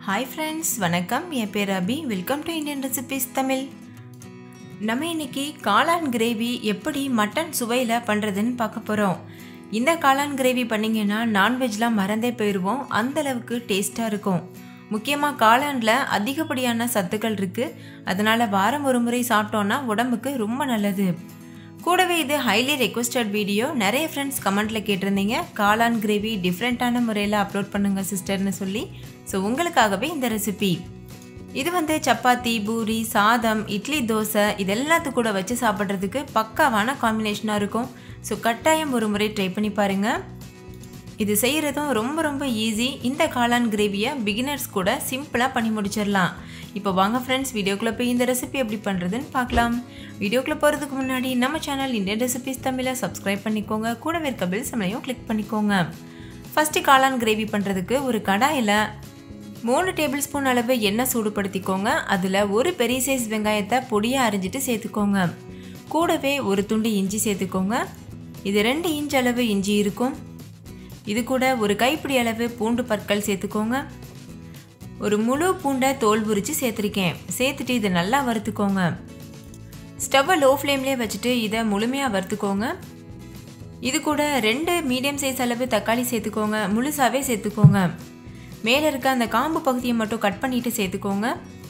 hi friends வணக்கம் என் பேர் Abhi welcome to Indian recipes Tamil நம்ம இன்னைக்கு காளான் கிரேவி எப்படி மட்டன் சுவையில் பண்ணுறதுன்னு பார்க்க போகிறோம் இந்த காளான் கிரேவி பண்ணிங்கன்னா நான்வெஜ்லாம் மறந்தே போயிடுவோம் அந்த அளவுக்கு டேஸ்ட்டாக இருக்கும் முக்கியமாக காளானில் அதிகப்படியான சத்துக்கள் இருக்குது அதனால் வாரம் ஒரு முறை சாப்பிட்டோன்னா உடம்புக்கு ரொம்ப நல்லது கூடவே இது ஹைலி ரெக்வஸ்டட் வீடியோ நிறைய ஃப்ரெண்ட்ஸ் கமெண்ட்டில் கேட்டிருந்தீங்க காளான் கிரேவி டிஃப்ரெண்ட்டான முறையில் அப்லோட் பண்ணுங்க சிஸ்டர்னு சொல்லி ஸோ உங்களுக்காகவே இந்த ரெசிபி இது வந்து சப்பாத்தி பூரி சாதம் இட்லி தோசை இது எல்லாத்து கூட வச்சு சாப்பிட்றதுக்கு பக்காவான காம்பினேஷனாக இருக்கும் ஸோ கட்டாயம் ஒரு முறை ட்ரை பண்ணி பாருங்கள் இது செய்கிறதும் ரொம்ப ரொம்ப ஈஸி இந்த காளான் கிரேவியை பிகினர்ஸ் கூட சிம்பிளாக பண்ணி முடிச்சிடலாம் இப்போ வாங்க ஃப்ரெண்ட்ஸ் வீடியோக்குள்ளே போய் இந்த ரெசிபி எப்படி பண்ணுறதுன்னு பார்க்கலாம் வீடியோக்குள்ளே போகிறதுக்கு முன்னாடி நம்ம சேனல் இந்தியன் ரெசிபிஸ் தமிழை சப்ஸ்கிரைப் பண்ணிக்கோங்க கூடவே இருக்க பில் சமலையும் கிளிக் பண்ணிக்கோங்க ஃபஸ்ட்டு காளான் கிரேவி பண்ணுறதுக்கு ஒரு கடாயில் மூணு டேபிள் ஸ்பூன் அளவு எண்ணெய் சூடுபடுத்திக்கோங்க அதில் ஒரு பெரிய சைஸ் வெங்காயத்தை பொடியாக அரிஞ்சிட்டு சேர்த்துக்கோங்க கூடவே ஒரு துண்டு இஞ்சி சேர்த்துக்கோங்க இது ரெண்டு இன்ச் அளவு இஞ்சி இருக்கும் இது கூட ஒரு கைப்பிடி அளவு பூண்டு பற்கள் சேர்த்துக்கோங்க ஒரு முழு பூண்டை தோல் உரித்து சேர்த்துருக்கேன் சேர்த்துட்டு இதை நல்லா வறுத்துக்கோங்க ஸ்டவ்வை லோ ஃப்ளேம்லேயே வச்சுட்டு இதை முழுமையாக வறுத்துக்கோங்க இது கூட ரெண்டு மீடியம் சைஸ் அளவு தக்காளி சேர்த்துக்கோங்க முழுசாகவே சேர்த்துக்கோங்க மேலே இருக்க அந்த காம்பு பகுதியை மட்டும் கட் பண்ணிவிட்டு சேர்த்துக்கோங்க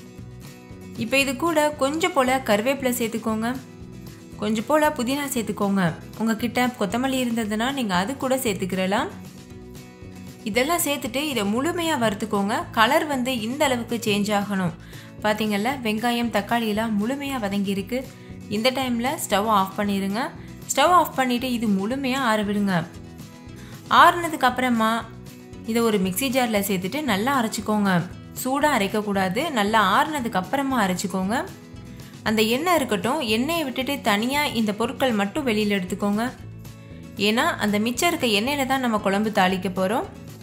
இப்போ இது கூட கொஞ்சம் போல் கருவேப்பிலை சேர்த்துக்கோங்க கொஞ்சம் போல் புதினா சேர்த்துக்கோங்க உங்ககிட்ட கொத்தமல்லி இருந்ததுன்னா நீங்கள் அது கூட சேர்த்துக்கிறலாம் இதெல்லாம் சேர்த்துட்டு இதை முழுமையாக வறுத்துக்கோங்க கலர் வந்து இந்த அளவுக்கு சேஞ்ச் ஆகணும் பார்த்தீங்கல்ல வெங்காயம் தக்காளியெல்லாம் முழுமையாக வதங்கியிருக்கு இந்த டைமில் ஸ்டவ் ஆஃப் பண்ணிடுங்க ஸ்டவ் ஆஃப் பண்ணிவிட்டு இது முழுமையாக ஆற விடுங்க ஆறுனதுக்கு அப்புறமா இதை ஒரு மிக்சி ஜாரில் சேர்த்துட்டு நல்லா அரைச்சிக்கோங்க சூடாக அரைக்கக்கூடாது நல்லா ஆறுனதுக்கு அப்புறமா அரைச்சிக்கோங்க அந்த எண்ணெய் இருக்கட்டும் எண்ணெயை விட்டுட்டு தனியாக இந்த பொருட்கள் மட்டும் வெளியில் எடுத்துக்கோங்க ஏன்னா அந்த மிச்சம் இருக்க எண்ணெயில் தான் நம்ம குழம்பு தாளிக்க போகிறோம்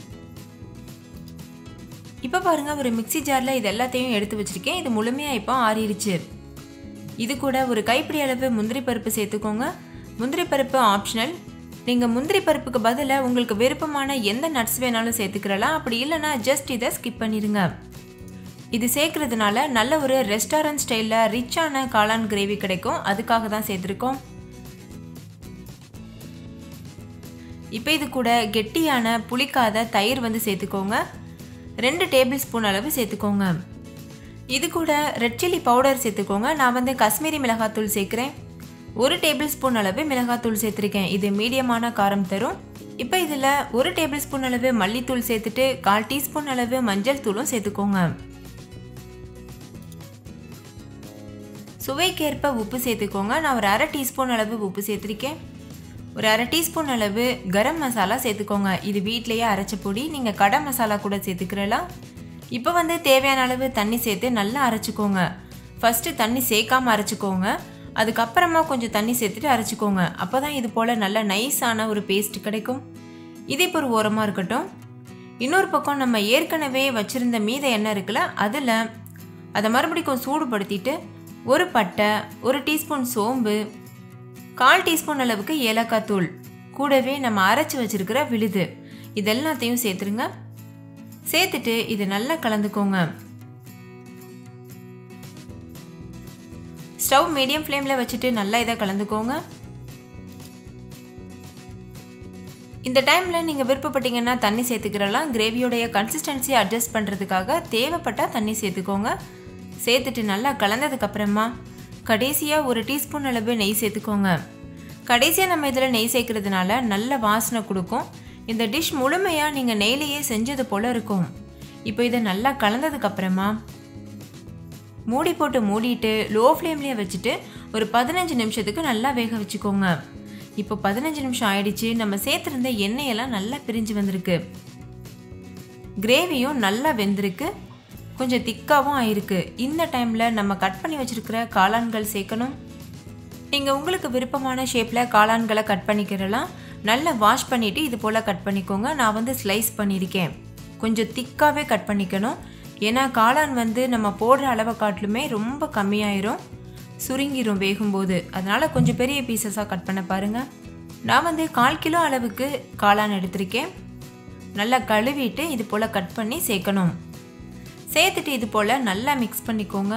இப்போ பாருங்கள் ஒரு மிக்சி ஜாரில் இது எல்லாத்தையும் எடுத்து வச்சுருக்கேன் இது முழுமையாக இப்போ ஆறிடுச்சு இது கூட ஒரு கைப்பிடி அளவு முந்திரி பருப்பு சேர்த்துக்கோங்க முந்திரி பருப்பு ஆப்ஷனல் நீங்கள் முந்திரி பருப்புக்கு பதிலாக உங்களுக்கு விருப்பமான எந்த நட்ஸ் வேணாலும் சேர்த்துக்கிறலாம் அப்படி இல்லைனா ஜஸ்ட் இதை ஸ்கிப் பண்ணிடுங்க இது சேர்க்கறதுனால நல்ல ஒரு ரெஸ்டாரண்ட் ஸ்டைலில் ரிச்சான காளான் கிரேவி கிடைக்கும் அதுக்காக தான் சேர்த்துருக்கோம் இப்போ இது கூட கெட்டியான புளிக்காத தயிர் வந்து சேர்த்துக்கோங்க ரெண்டு டேபிள் ஸ்பூன் அளவு சேர்த்துக்கோங்க இது கூட ரெட் சில்லி பவுடர் சேர்த்துக்கோங்க நான் வந்து காஷ்மீரி மிளகாத்தூள் சேர்க்குறேன் ஒரு டேபிள் ஸ்பூன் அளவு மிளகாத்தூள் சேர்த்துருக்கேன் இது மீடியமான காரம் தரும் இப்போ இதில் ஒரு டேபிள் ஸ்பூன் அளவு மல்லித்தூள் சேர்த்துட்டு கால் டீஸ்பூன் அளவு மஞ்சள் தூளும் சேர்த்துக்கோங்க சுவைக்கேற்ப உப்பு சேர்த்துக்கோங்க நான் ஒரு அரை டீஸ்பூன் அளவு உப்பு சேர்த்துருக்கேன் ஒரு அரை டீஸ்பூன் அளவு கரம் மசாலா சேர்த்துக்கோங்க இது வீட்லேயே அரைச்ச பொடி நீங்கள் கடை மசாலா கூட சேர்த்துக்கிறலாம் இப்போ வந்து தேவையான அளவு தண்ணி சேர்த்து நல்லா அரைச்சிக்கோங்க ஃபஸ்ட்டு தண்ணி சேர்க்காமல் அரைச்சிக்கோங்க அதுக்கப்புறமா கொஞ்சம் தண்ணி சேர்த்துட்டு அரைச்சிக்கோங்க அப்போ தான் இது போல் நல்ல நைஸான ஒரு பேஸ்ட் கிடைக்கும் இது இப்போ ஒரு ஓரமாக இருக்கட்டும் இன்னொரு பக்கம் நம்ம ஏற்கனவே வச்சுருந்த மீத எண்ணெய் இருக்குல்ல அதில் அதை மறுபடியும் சூடுபடுத்திட்டு ஒரு பட்டை ஒரு டீஸ்பூன் சோம்பு கால் டீஸ்பூன் அளவுக்கு ஏலக்காய் தூள் கூடவே நம்ம அரைச்சி வச்சுருக்கிற விழுது இது எல்லாத்தையும் சேர்த்துருங்க சேர்த்துட்டு இது நல்லா கலந்துக்கோங்க ஸ்டவ் மீடியம் ஃப்ளேமில் வச்சுட்டு நல்லா இதை கலந்துக்கோங்க இந்த டைமில் நீங்கள் விருப்பப்பட்டீங்கன்னா தண்ணி சேர்த்துக்கிறலாம் கிரேவியோடைய கன்சிஸ்டன்சி அட்ஜஸ்ட் பண்ணுறதுக்காக தேவைப்பட்டால் தண்ணி சேர்த்துக்கோங்க சேர்த்துட்டு நல்லா கலந்ததுக்கப்புறமா கடைசியாக ஒரு டீஸ்பூன் அளவு நெய் சேர்த்துக்கோங்க கடைசியாக நம்ம இதில் நெய் சேர்க்கறதுனால நல்ல வாசனை கொடுக்கும் இந்த டிஷ் முழுமையாக நீங்கள் நெய்லையே செஞ்சது போல் இருக்கும் இப்போ இதை நல்லா கலந்ததுக்கப்புறமா மூடி போட்டு மூடிட்டு லோ ஃப்ளேம்லேயே வச்சுட்டு ஒரு பதினஞ்சு நிமிஷத்துக்கு நல்லா வேக வச்சுக்கோங்க இப்போ பதினஞ்சு நிமிஷம் ஆயிடுச்சு நம்ம சேர்த்துருந்த எண்ணெயெல்லாம் நல்லா பிரிஞ்சு வந்திருக்கு கிரேவியும் நல்லா வெந்திருக்கு கொஞ்சம் திக்காகவும் ஆயிருக்கு இந்த டைமில் நம்ம கட் பண்ணி வச்சுருக்கிற காளான்கள் சேர்க்கணும் நீங்கள் உங்களுக்கு விருப்பமான ஷேப்பில் காளான்களை கட் பண்ணிக்கிறலாம் நல்லா வாஷ் பண்ணிவிட்டு இது போல் கட் பண்ணிக்கோங்க நான் வந்து ஸ்லைஸ் பண்ணியிருக்கேன் கொஞ்சம் திக்காகவே கட் பண்ணிக்கணும் ஏன்னா காளான் வந்து நம்ம போடுற அளவை காட்டிலுமே ரொம்ப கம்மியாயிரும் சுருங்கிரும் வேகும்போது அதனால் கொஞ்சம் பெரிய பீசஸாக கட் பண்ண பாருங்கள் நான் வந்து கால் கிலோ அளவுக்கு காளான் எடுத்திருக்கேன் நல்லா கழுவிட்டு இது போல் கட் பண்ணி சேர்க்கணும் சேர்த்துட்டு இது போல் நல்லா மிக்ஸ் பண்ணிக்கோங்க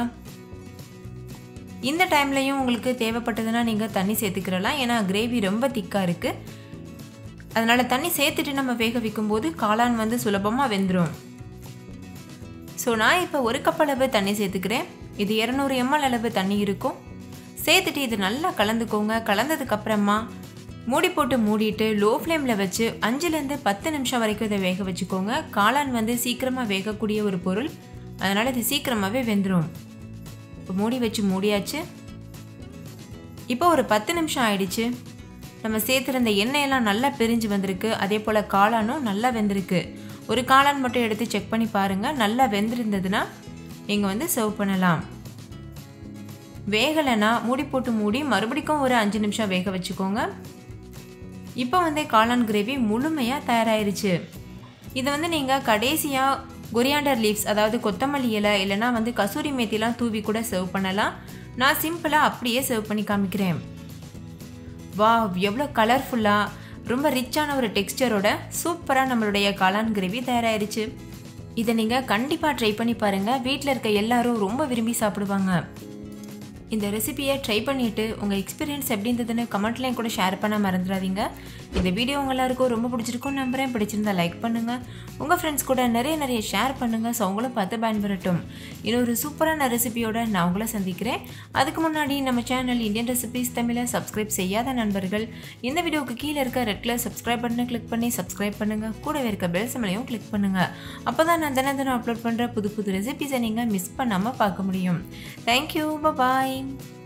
இந்த டைம்லையும் உங்களுக்கு தேவைப்பட்டதுன்னா நீங்கள் தண்ணி சேர்த்துக்கிறலாம் ஏன்னா கிரேவி ரொம்ப திக்காக இருக்குது அதனால் தண்ணி சேர்த்துட்டு நம்ம வேக வைக்கும்போது காளான் வந்து சுலபமாக வெந்துடும் ஸோ நான் இப்போ ஒரு கப் அளவு தண்ணி சேர்த்துக்கிறேன் இது இரநூறு எம்எல் அளவு தண்ணி இருக்கும் சேர்த்துட்டு இது நல்லா கலந்துக்கோங்க கலந்ததுக்கப்புறமா மூடி போட்டு மூடிட்டு லோ ஃப்ளேமில் வச்சு அஞ்சுலேருந்து பத்து நிமிஷம் வரைக்கும் இதை வேக வச்சுக்கோங்க காளான் வந்து சீக்கிரமாக வேகக்கூடிய ஒரு பொருள் அதனால் இது சீக்கிரமாகவே வெந்துடும் இப்போ மூடி வச்சு மூடியாச்சு இப்போ ஒரு பத்து நிமிஷம் ஆயிடுச்சு நம்ம சேர்த்துருந்த எண்ணெயெல்லாம் நல்லா பிரிஞ்சு வந்திருக்கு அதே போல் காளானும் நல்லா வெந்திருக்கு ஒரு காளான் மட்டும் எடுத்து செக் பண்ணி பாருங்கள் நல்லா வெந்திருந்ததுன்னா நீங்கள் வந்து சர்வ் பண்ணலாம் வேகலைன்னா மூடி போட்டு மூடி மறுபடிக்கும் ஒரு அஞ்சு நிமிஷம் வேக வச்சுக்கோங்க இப்போ வந்து காளான் கிரேவி முழுமையாக தயாராயிருச்சு இதை வந்து நீங்கள் கடைசியாக கொரியாண்டர் லீவ்ஸ் அதாவது கொத்தமல்லி இலை இல்லைனா வந்து கசூரி மேத்திலாம் தூவி கூட சர்வ் பண்ணலாம் நான் சிம்பிளாக அப்படியே சர்வ் பண்ணி காமிக்கிறேன் வா எவ்வளோ கலர்ஃபுல்லாக ரொம்ப ரிச்சான ஒரு டெக்ஸ்டரோட சூப்பராக நம்மளுடைய காளான் கிரேவி தயாராகிருச்சு இதை நீங்கள் கண்டிப்பாக ட்ரை பண்ணி பாருங்கள் வீட்டில் இருக்க எல்லாரும் ரொம்ப விரும்பி சாப்பிடுவாங்க இந்த ரெசிபியை ட்ரை பண்ணிவிட்டு உங்கள் எக்ஸ்பீரியன்ஸ் எப்படி இருந்ததுன்னு கமெண்ட்லேயும் கூட ஷேர் பண்ண மறந்துடாதீங்க இந்த வீடியோ உங்க எல்லாருக்கும் ரொம்ப பிடிச்சிருக்கும் நம்புறேன் பிடிச்சிருந்தா லைக் பண்ணுங்கள் உங்கள் ஃப்ரெண்ட்ஸ் கூட நிறைய நிறைய ஷேர் பண்ணுங்கள் ஸோ அவங்களும் பார்த்து பயன்பெறட்டும் இன்னொரு சூப்பரான ரெசிபியோட நான் உங்களை சந்திக்கிறேன் அதுக்கு முன்னாடி நம்ம சேனல் இந்தியன் ரெசிபிஸ் தமிழை சப்ஸ்கிரைப் செய்யாத நண்பர்கள் இந்த வீடியோவுக்கு கீழே இருக்க ரெட் கலர் சப்ஸ்கிரைப் பட்டனை கிளிக் பண்ணி சப்ஸ்கிரைப் பண்ணுங்கள் கூடவே இருக்க பெல் சிம்லையும் கிளிக் பண்ணுங்கள் அப்போ தான் நான் தினம் தினம் அப்லோட் பண்ணுற புது புது ரெசிபிஸை நீங்கள் மிஸ் பண்ணாமல் பார்க்க முடியும் தேங்க்யூ பாய்